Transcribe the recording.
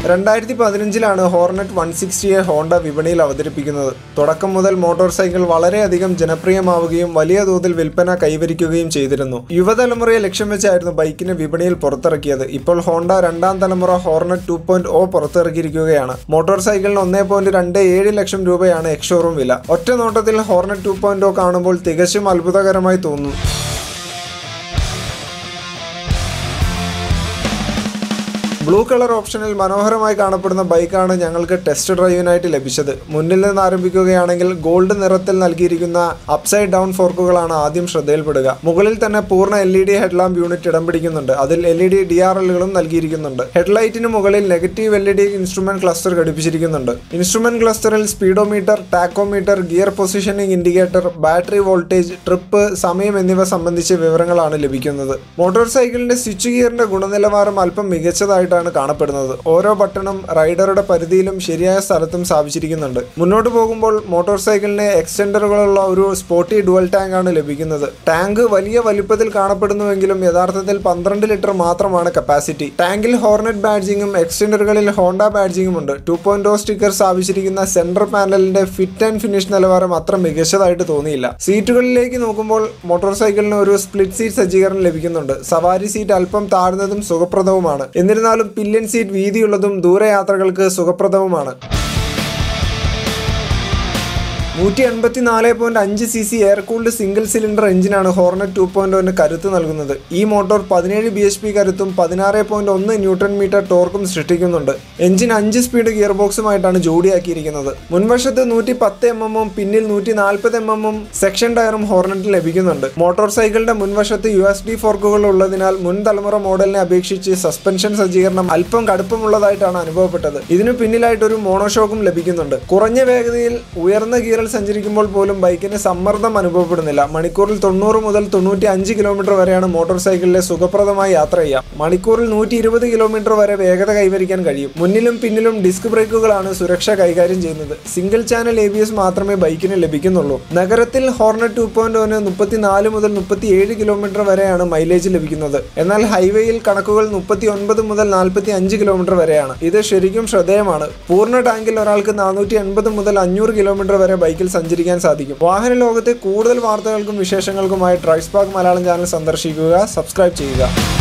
രണ്ടായിരത്തി പതിനഞ്ചിലാണ് Hornet one സിക്സ്റ്റിയെ ഹോണ്ട വിപണിയിൽ അവതരിപ്പിക്കുന്നത് തുടക്കം മുതൽ മോട്ടോർ സൈക്കിൾ വളരെയധികം ജനപ്രിയമാവുകയും വലിയ തോതിൽ വിൽപ്പന കൈവരിക്കുകയും ചെയ്തിരുന്നു യുവതലമുറയെ ലക്ഷ്യം വെച്ചായിരുന്നു ബൈക്കിനെ വിപണിയിൽ പുറത്തിറക്കിയത് ഇപ്പോൾ ഹോണ്ട രണ്ടാം തലമുറ ഹോർനെറ്റ് ടു പോയിന്റ് ഒ പുറത്തിറക്കിയിരിക്കുകയാണ് മോട്ടോർ സൈക്കിളിന് ഒന്നേ പോയിന്റ് രണ്ട് ഏഴ് ലക്ഷം രൂപയാണ് എക്സ്ഷോറൂം വില ഒറ്റ നോട്ടത്തിൽ ഹോർനെറ്റ് ടു പോയിന്റ് ഒ കാണുമ്പോൾ തികച്ചും അത്ഭുതകരമായി തോന്നുന്നു ബ്ലൂ കളർ ഓപ്ഷനിൽ മനോഹരമായി കാണപ്പെടുന്ന ബൈക്കാണ് ഞങ്ങൾക്ക് ടെസ്റ്റ് ഡ്രൈവിനായിട്ട് ലഭിച്ചത് മുന്നിൽ നിന്ന് ആരംഭിക്കുകയാണെങ്കിൽ ഗോൾഡ് നിറത്തിൽ നൽകിയിരിക്കുന്ന അപ്സൈഡ് ഡൗൺ ഫോർക്കുകളാണ് ആദ്യം ശ്രദ്ധയിൽപ്പെടുക മുകളിൽ തന്നെ പൂർണ്ണ L E D headlamp unit ഇടം പിടിക്കുന്നുണ്ട് അതിൽ L E D D R എല്ലുകളും നൽകിയിരിക്കുന്നുണ്ട് ഹെഡ്ലൈറ്റിന് മുകളിൽ negative L E D instrument cluster ഘടിപ്പിച്ചിരിക്കുന്നുണ്ട് ഇൻസ്ട്രുമെന്റ് ക്ലസ്റ്ററിൽ speedometer tachometer gear positioning indicator battery voltage trip സമയം എന്നിവ സംബന്ധിച്ച വിവരങ്ങളാണ് ലഭിക്കുന്നത് മോട്ടോർ സൈക്കിളിന്റെ സ്വിച്ച് ഗിയറിന്റെ ഗുണനിലവാരം അല്പം മികച്ചതായിട്ടാണ് കാണപ്പെടുന്നത് ഓരോ ബട്ടണും റൈഡറുടെ പരിധിയിലും ശരിയായ സ്ഥലത്തും സ്ഥാപിച്ചിരിക്കുന്നുണ്ട് മുന്നോട്ട് പോകുമ്പോൾ മോട്ടോർ സൈക്കിളിന് എക്സ്റ്റൻഡറുകളുള്ള ഒരു സ്പോർട്ടി ഡുവൽ ടാങ്ക് ആണ് ലഭിക്കുന്നത് ടാങ്ക് വലിയ വലിപ്പത്തിൽ കാണപ്പെടുന്നുവെങ്കിലും യഥാർത്ഥത്തിൽ പന്ത്രണ്ട് ലിറ്റർ മാത്രമാണ് കപ്പാസിറ്റി ടാങ്കിൽ ഹോർനെറ്റ് ബാഡ്ജിങ്ങും എക്സ്റ്റൻഡറുകളിൽ ഹോണ്ട ബാഡ്ജിങ്ങും ഉണ്ട് ടു പോയിന്റ് സ്റ്റിക്കർ സ്ഥാപിച്ചിരിക്കുന്ന സെൻട്രൽ പാനലിന്റെ ഫിറ്റ് ആൻഡ് ഫിനിഷ് നിലവാരം അത്ര മികച്ചതായിട്ട് തോന്നിയില്ല സീറ്റുകളിലേക്ക് നോക്കുമ്പോൾ മോട്ടോർ സൈക്കിളിന് ഒരു സ്പ്ലിറ്റ് സീറ്റ് സജ്ജീകരണം ലഭിക്കുന്നുണ്ട് സവാരി സീറ്റ് അല്പം താഴ്ന്നതും സുഖപ്രദവുമാണ് എന്നിരുന്നാലും പില്യൻ സീറ്റ് വീതിയുള്ളതും ദൂരയാത്രകൾക്ക് സുഖപ്രദവുമാണ് നൂറ്റി എൺപത്തി നാല് പോയിന്റ് അഞ്ച് C C air cooled single cylinder എഞ്ചിനാണ് ഹോർണറ്റ് ടു പോയിന്റ് ഒന്നിന് കരുത്ത് നൽകുന്നത് ഈ മോട്ടോർ പതിനേഴ് ബി എച്ച് പി കരുത്തും പതിനാറ് പോയിന്റ് ഒന്ന് ന്യൂട്രൺ മീറ്റർ ടോർക്കും സൃഷ്ടിക്കുന്നുണ്ട് എഞ്ചിൻ അഞ്ച് സ്പീഡ് ഗിയർ ബോക്സുമായിട്ടാണ് ജോഡിയാക്കിയിരിക്കുന്നത് മുൻവശത്ത് നൂറ്റി പത്ത് എം എമ്മും പിന്നിൽ നൂറ്റി നാൽപ്പത് എം എമ്മും സെക്ഷൻ ടയറും ഹോർണറ്റിൽ ലഭിക്കുന്നുണ്ട് മോട്ടോർ സൈക്കിളിന്റെ മുൻവശത്ത് യു എസ് ഡി ഫോർക്കുകൾ ഉള്ളതിനാൽ മുൻ തലമുറ മോഡലിനെ അപേക്ഷിച്ച് സസ്പെൻഷൻ സജ്ജീകരണം അല്പം കടുപ്പമുള്ളതായിട്ടാണ് അനുഭവപ്പെട്ടത് ഇതിനു പിന്നിലായിട്ട് ഒരു മോണോഷോക്കും ലഭിക്കുന്നുണ്ട് കുറഞ്ഞ വേഗതയിൽ ഉയർന്ന ഗിയറിൽ സഞ്ചരിക്കുമ്പോൾ പോലും ബൈക്കിന് സമ്മർദ്ദം അനുഭവപ്പെടുന്നില്ല മണിക്കൂറിൽ തൊണ്ണൂറ് മുതൽ തൊണ്ണൂറ്റി അഞ്ച് കിലോമീറ്റർ വരെയാണ് മോട്ടോർ സൈക്കിളിലെ സുഖപ്രദമായി യാത്ര ചെയ്യാം മണിക്കൂറിൽ നൂറ്റി ഇരുപത് കിലോമീറ്റർ വരെ വേഗത കൈവരിക്കാൻ കഴിയും മുന്നിലും പിന്നിലും ഡിസ്ക് ബ്രേക്കുകളാണ് സുരക്ഷ കൈകാര്യം ചെയ്യുന്നത് single channel A B S മാത്രമേ ബൈക്കിന് ലഭിക്കുന്നുള്ളൂ നഗരത്തിൽ ഹോർണറ്റ് ടു പോയിന്റ് ഒന്ന് മുപ്പത്തിനാല് മുതൽ മുപ്പത്തിയേഴ് കിലോമീറ്റർ വരെയാണ് മൈലേജ് ലഭിക്കുന്നത് എന്നാൽ ഹൈവേയിൽ കണക്കുകൾ മുപ്പത്തി ഒൻപത് മുതൽ നാൽപ്പത്തി അഞ്ച് കിലോമീറ്റർ വരെയാണ് ഇത് ശരിക്കും ശ്രദ്ധേയമാണ് പൂർണ്ണ ടാങ്കിൽ ഒരാൾക്ക് നാനൂറ്റി എൺപത് മുതൽ അഞ്ഞൂറ് കിലോമീറ്റർ വരെ ബൈക്കിൽ സഞ്ചരിക്കാൻ സാധിക്കും വാഹന ലോകത്തെ കൂടുതൽ വാർത്തകൾക്കും വിശേഷങ്ങൾക്കുമായി ട്രൈസ്പാക്ക് മലയാളം ചാനൽ സന്ദർശിക്കുക സബ്സ്ക്രൈബ് ചെയ്യുക